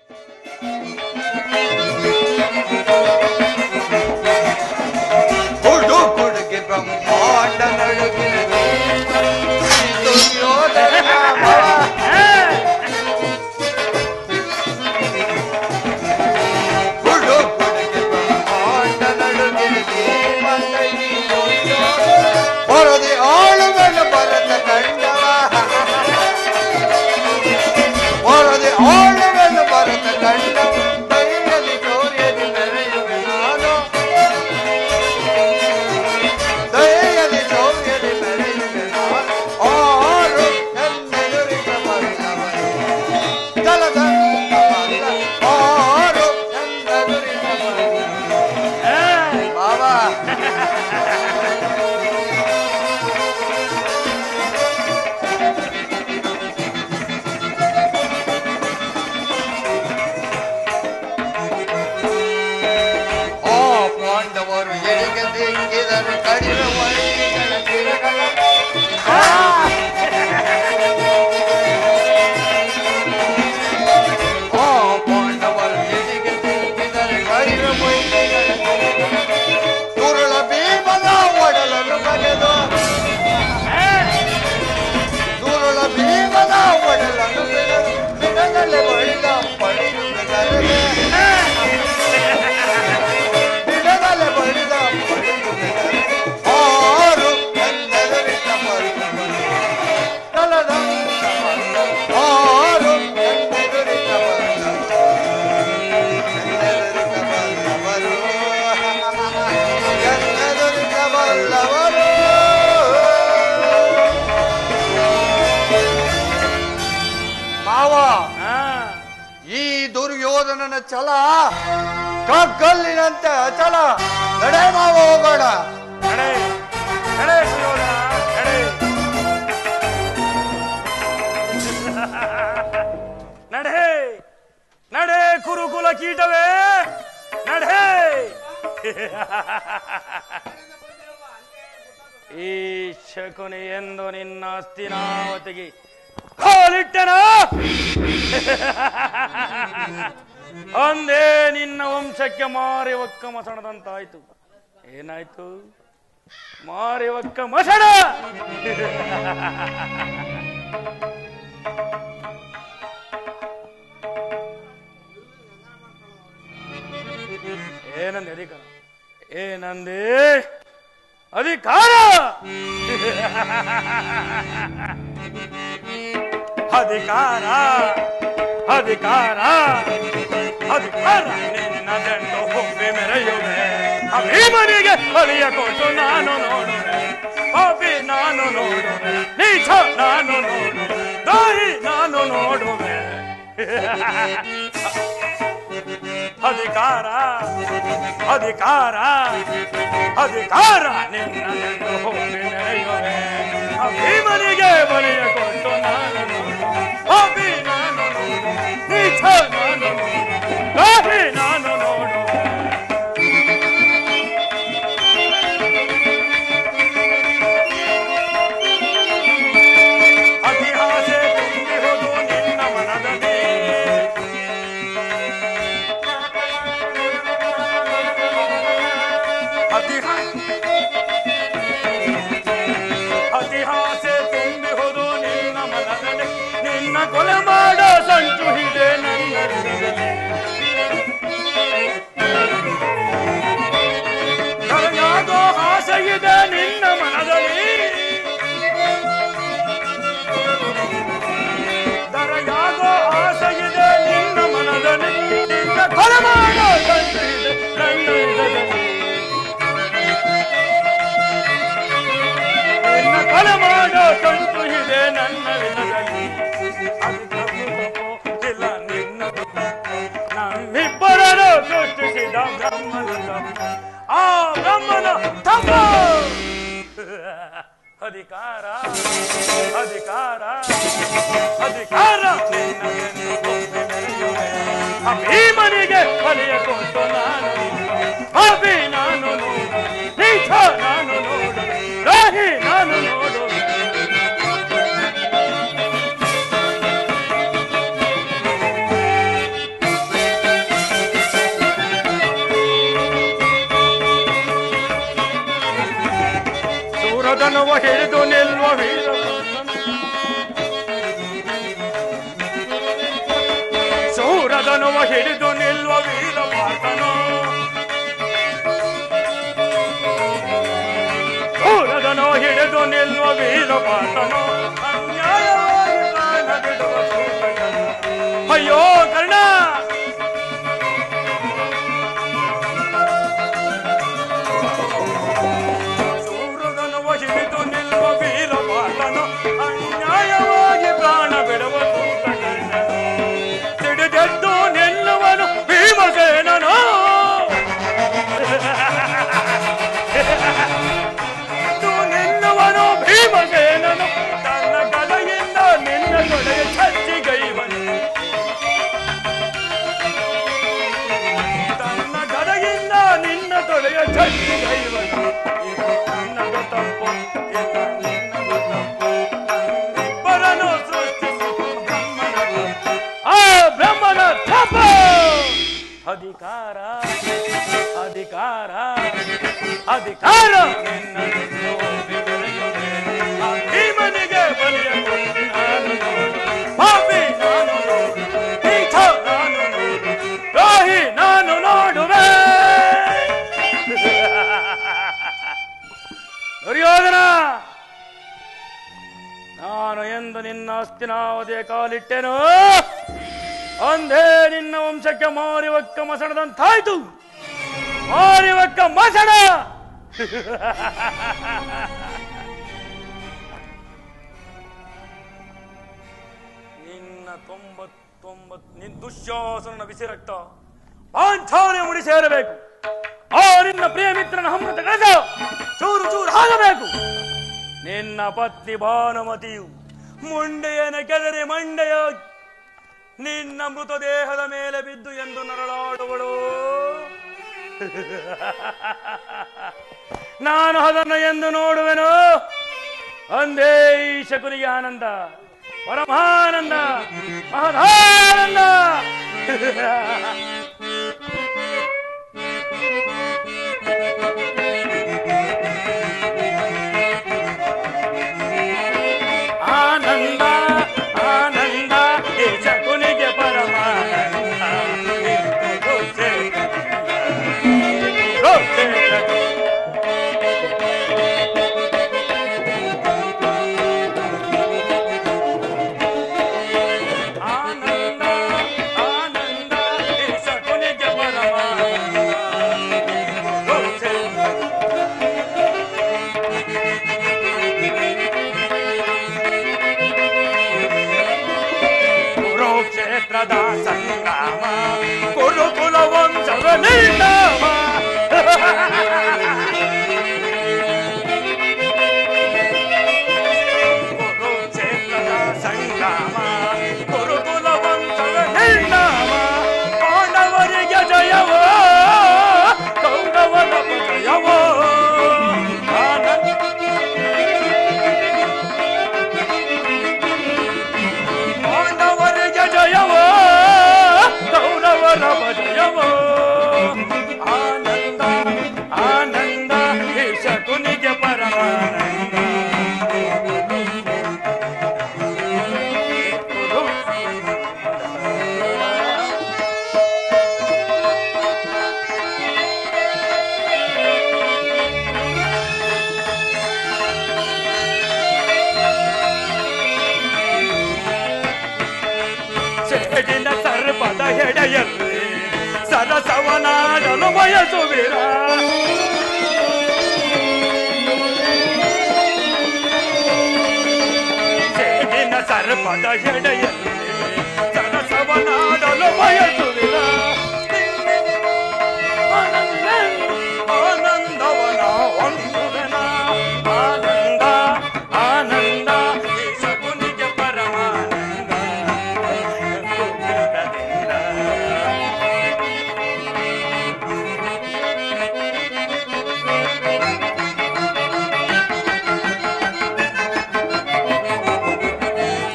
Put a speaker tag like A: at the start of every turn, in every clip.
A: ಹುಡು ಹುಡುಗಿ ಬ್ರಹ್ಮಾಂಡ ನಡುಗಿನ ದುರ್ಯೋಧನ ಭವ. ಹುಡು ಹುಡುಗಿ ಬ್ರಹ್ಮಾಂಡ ನಡುಗಿನ ದೇವತೈ ದುರ್ಯೋಧನ. ಹೊರದಿ ಆಳುವನು ಭರತ ಕಂಡವ ಹೊರದಿ ಆಳುವನು ಭರತ ಕಂಡವ ಧೈರ್ಯದಿ ಶೌರ್ಯದಿ ಮೆರೆಯುವೆ ನಾನು ದಯೆಯದಿ ಶೌರ್ಯದಿ ಮೆರೆಯುವೆ ನಾನು ಆರು ಎನ್ನೆದುರಿಗ ಬಂದವರು ಜಲದ ಬಂದ ಆರು ಎನ್ನೆದುರಿಗ ಬಂದವರು ಬಾಬಾ ಆ ಪಾಂಡವರು ಎಲ್ಲಿಗೆ ಸಿಕ್ಕಿದರು ಕಡಿಮೆ ವೈರಿಗಳ ಗಿಡಗಳ ಆ ಪಾಂಡವರು ಎಲ್ಲಿಗೆ ಸಿಕ್ಕಿದರು ಕಡಿಮೆ ವೈರಿಗಳ ಗಿಡಗಳ ದುರುಳ ಭೀಮನ ಒಡಲನ್ನು ಬಗೆದು ದುರುಳ ಭೀಮನ ಒಡಲನ್ನು ಬೆಳೆದು ಬಿಡದಲೆ ಬಳಿದ ಪಡೆಯುವುದರೇ ಬಿಡದಲೆ ಬಳಿದ ಪಡೆಯುವುದರೇ ಆರು ಎಂದೆದುರಿತ ಬರುವವರು. ಕಲದ ಆರು ಎಂದೆದುರಿತ ಬರುವವರು. ಎಂದೆದುರಿತ ಬಲ್ಲವರು. ಎಂದೆದುರಿತ ಬಲ್ಲವರು. ಮಾವ ಈ ದುರ್ಯೋಧನನ ಛಲ ಕಗ್ಗಲ್ಲಿನಂತೆ ಅಚಲ ನಡೆ ಮಾವ ಹೋಗೋಣ
B: ನಡೆ ನಡೆ ಸುಯೋಧನ ನಡೆ ನಡೆ ನಡೆ ಕುರುಕುಲ ಕೀಟವೇ ನಡೆ ಈ ಶಕುನಿ ಎಂದು ನಿನ್ನ ಅಸ್ತಿನಾವತಿಗೆ ಕಾಲಿಟ್ಟನ ಅಂದೇ ನಿನ್ನ ವಂಶಕ್ಕೆ ಮಾರಿ ಒಕ್ಕ ಮಸಣದಂತಾಯ್ತು ಏನಾಯ್ತು ಮಾರಿ ಒಕ್ಕ ಮಸಣ ಏನಂದೆ ಅಧಿಕಾರ ಏನಂದೆ ಅಧಿಕಾರ ಅಧಿಕಾರ ಅಧಿಕಾರ ಅಧಿಕಾರ ನಿನ್ನ ದಂಡು ಹೊಬ್ಬೆ ಮೆರೆಯುವೆ ಅಭಿಮನಿಗೆ ಬಲಿಯ ಕೊಟ್ಟು ನಾನು ನೋಡುವೆ ಪಾಪಿ ನಾನು ನೋಡುವೆ ನೀಚ ನಾನು ನೋಡುವೆ ದಾರಿ ನಾನು ನೋಡುವೆ ಅಧಿಕಾರ ಅಧಿಕಾರ ಅಧಿಕಾರ ನಿನ್ನ ದಂಡು ಹೊಬ್ಬೆ ಮೆರೆಯುವೆ ಅಭಿಮನಿಗೆ ಬಲಿಯ ಕೊಟ್ಟು ನಾನು ನೋಡುವೆ ಪಾಪಿ ನಾನು ನೋಡುವೆ ನೀಚ ನಾನು ನೋಡುವೆ ದಾರಿ ನಾನು ನೋಡುವೆ ಅತಿಹಾಸೆ ತುಂಬಿರುವುದು ನಿನ್ನ ಮನದಲ್ಲಿ ಅತಿಹಾ ಅತಿಹಾಸೆ ತುಂಬಿಹುದು ನಿನ್ನ ಮನದಲ್ಲಿ ನಿನ್ನ ಕೊಲೆ ಮಾಡೋ ಸಂಚು ಇದೆ ನನ್ನ ಹೃದಯದಲ್ಲಿ. ಕರೆಯಾಗೋ ಆಸೆ ಇದೆ ನಿನ್ನ ಮನದಲ್ಲಿ ದರೆಯಾಗೋ ಆಸೆ ಇದೆ ನಿನ್ನ ಮನದಲ್ಲಿ ನಿನ್ನ ಕೊಲೆ ಮಾಡೋ ಸಂಚು ಇದೆ ನನ್ನ ಹೃದಯದಲ್ಲಿ. ನಿನ್ನ ಕೊಲೆ ಮಾಡೋ ಸಂತು ಇದೆ ನನ್ನ ವಿಧದಲ್ಲಿ ಅದು ತಪ್ಪು ತಪ್ಪು ಇಲ್ಲ ನಿನ್ನ ತಪ್ಪು ನಮ್ಮಿಬ್ಬರನ್ನು ಸೃಷ್ಟಿಸಿದ ಬ್ರಹ್ಮನ ತಪ್ಪು ಆ ಬ್ರಹ್ಮನ ತಪ್ಪು ಅಧಿಕಾರ ಅಧಿಕಾರ ಅಧಿಕಾರ ನಿನ್ನ ಬೆನ್ನು ಕೊಂಬೆ ಮೆರೆಯುವೆ. ಆ ಭೀಮನಿಗೆ ಬಲಿಯ ಕೊಟ್ಟು ನಾನು ಅಭಿ ನಾನು ನೋಡು ನೀಚ ನಾನು ನೋಡು ರಾಹಿ ನಾನು ನೋಡು ಶೂರದನುವ ಹಿಡಿದು ನಿಲ್ಲುವ ವೀರ ಪಾರ್ಥನು ಶೂರದನು ಹಿಡಿದು ನಿಲ್ಲುವ ವೀರ ಪಾರ್ಥನು ಅನ್ಯಾಯವಾಗಿ ಪ್ರಾಣ ಬಿಡುವ ಸೂತಕನು. ಅಯ್ಯೋ ಕರ್ಣ ಸೂರದನುವ ಹಿಡಿದು ನಿಲ್ಲುವ ವೀರ ಪಾರ್ಥನು ಅನ್ಯಾಯವಾಗಿ ಪ್ರಾಣ ಬಿಡುವ ಸೂತಕನು. ಸಿಡಿದೆದ್ದು ನಿಲ್ಲುವನು ಭೀಮಸೇನನು ಎದ್ದು ನಿಲ್ಲುವನು ಭೀಮಸೇನನು ತನ್ನ ಗದೆಯಿಂದ ನಿನ್ನ ತೊಡೆಯ ಛತ್ತಿಗೈವನು ತನ್ನ ಗದೆಯಿಂದ ನಿನ್ನ ತೊಡೆಯ ಛತ್ತಿಗೈವನು ಇದು ನನ್ನದು ತಪ್ಪು ಇದು ನಿನ್ನದು ತಪ್ಪು ನಮ್ಮಿಬ್ಬರನ್ನು ಸೃಷ್ಟಿಸಿ ಬ್ರಹ್ಮನ ತಪ್ಪು ಆ ಬ್ರಹ್ಮನ ತಪ ಅಧಿಕಾರ ಅಧಿಕಾರ ಅಧಿಕಾರ ನಿನ್ನದೆಂದು ಬೆದರಿಯುವೆ. ಆ ಭೀಮನಿಗೆ ಬಲಿಯ ಕೊಟ್ಟು ನಾನು ನೋಡು. ಪಾಪಿ ನಾನು ನೋಡು. ನೀಚ ನಾನು ನೋಡು. ದ್ರೋಹಿ ನಾನು ನೋಡುವೆ ದುರ್ಯೋಧನ ನಾನು ಎಂದು ನಿನ್ನ ಅಸ್ತಿನಾವಧಿಯ ಕಾಲಿಟ್ಟೆನು ಅಂದೇ ನಿನ್ನ ವಂಶಕ್ಕೆ ಮಾರಿವಕ್ಕ ಮಸಣದಂತಾಯ್ತು ಮಾರಿವಕ್ಕ ಮಸಣ ನಿನ್ನ ತೊಂಬತ್ತೊಂಬತ್ ನಿನ್ ದುಶ್ಯಾಸನ ಬಿಸಿ ರಕ್ತ ಪಾಂಚಾನೆ ಮುಡಿ ಸೇರಬೇಕು ಆ ನಿನ್ನ ಪ್ರಿಯ ಮಿತ್ರನ ಹಮ್ಮತ ಕಳಸ ಚೂರು ಚೂರು ಆಗಬೇಕು ನಿನ್ನ ಪತ್ನಿ ಭಾನುಮತಿಯು ಮುಂಡೆಯನ ಕೆದರಿ ಮಂಡೆಯ ನಿನ್ನ ಮೃತದೇಹದ ಮೇಲೆ ಬಿದ್ದು ಎಂದು ನರಳಾಡುವಳು ನಾನು ಅದನ್ನು ಎಂದು ನೋಡುವೆನು ಅಂದೇ ಈ ಶಕುನಿಗೆ ಆನಂದ ಪರಮಾನಂದ ಮಹದಾನಂದ ಆನಂದ ಆನಂದ ಈ ಶಕುನಿಗೆ ಪರಮಾನಂದ ಇದು ರೋಚೆ ರೋಚೆ ಆನಂದ ಆನಂದ ಈ ಶಕುನಿಗೆ ಪರಮಾನಂದ ರೋಚೆ ಕುರುಕ್ಷೇತ್ರದ ಸಂಗ್ರಾಮ ಕುರುಕುಲ ವಂಶದ ನಿರ್ನಾಮ ಕುರುಕ್ಷೇತ್ರದ ಸಂಗ್ರಾಮ ಕುರುಕುಲ ವಂಶದ ನಿರ್ನಾಮ ಪಾಂಡವರಿಗೆ ಜಯವೋ ಕೌರವರ ಜಯವೋ ಆನಂದ ಪಾಂಡವರಿಗೆ ಜಯವೋ ಕೌರವರ ಜಯವೋ ಆನಂದ ಆನಂದ ಈ ಶಕುನಿಗೆ ಪರಮಾನಂದ ಸೇಡಿನ ಸರ್ಪದ ಹೆಡೆಯಲ್ಲಿ ಸರಸವನಾಡಲು ಬಯಸುವಿರ ಸೇಡಿನ ಸರ್ಪದ ಹೆಡೆಯಲ್ಲಿ ಸರಸವನಾಡಲು ಬಯಸುವಿರ ಆನಂದ ಆನಂದವನ ಹೊಂದುವೆನ ಆನಂದ ಆನಂದ ಈ ಶಕುನಿಗೆ ಪರಮಾನಂದ ಕುಪಿತದಿಂದ.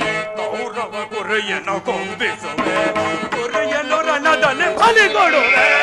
B: ಕೌರವ ಗುರಿಯನ್ನು ಕೊಂಬಿಸುವೆ ಗುರಿಯನ್ನು ರಣದಲ್ಲಿ ಬಲಿ ಕೊಡುವೆ